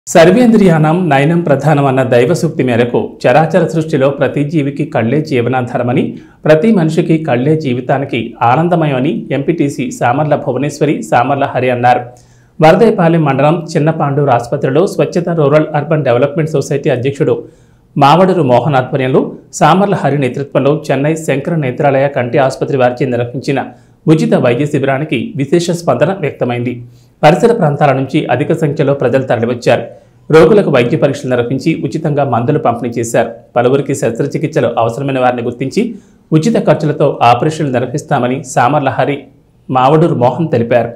సర్వేంద్రియానం నయనం ప్రధానం అన్న దైవ సూక్తి మేరకు చరాచర సృష్టిలో ప్రతి జీవికి కళ్ళే జీవనాధారమని ప్రతి మనిషికి కళ్ళే జీవితానికి ఆనందమయమని ఎంపీటీసీ సామర్ల భువనేశ్వరి సామర్ల హరి అన్నారు వరదైపాలెం మండలం చిన్నపాండూరు ఆసుపత్రిలో స్వచ్ఛత రూరల్ అర్బన్ డెవలప్మెంట్ సొసైటీ అధ్యక్షుడు మావడరు మోహన్ ఆధ్వర్యంలో సామర్ల హరి నేతృత్వంలో చెన్నై శంకర నేత్రాలయ కంటి ఆసుపత్రి వారిచే నిర్వహించిన ఉచిత వైద్య శిబిరానికి విశేష స్పందన వ్యక్తమైంది పరిసర ప్రాంతాల నుంచి అధిక సంఖ్యలో ప్రజలు తరలివచ్చారు రోగులకు వైద్య పరీక్షలు నిర్వహించి ఉచితంగా మందులు పంపిణీ చేశారు పలువురికి శస్త్రచికిత్సలు అవసరమైన వారిని గుర్తించి ఉచిత ఖర్చులతో ఆపరేషన్లు నిర్వహిస్తామని సామర్ల హరి మావడూరు మోహన్ తెలిపారు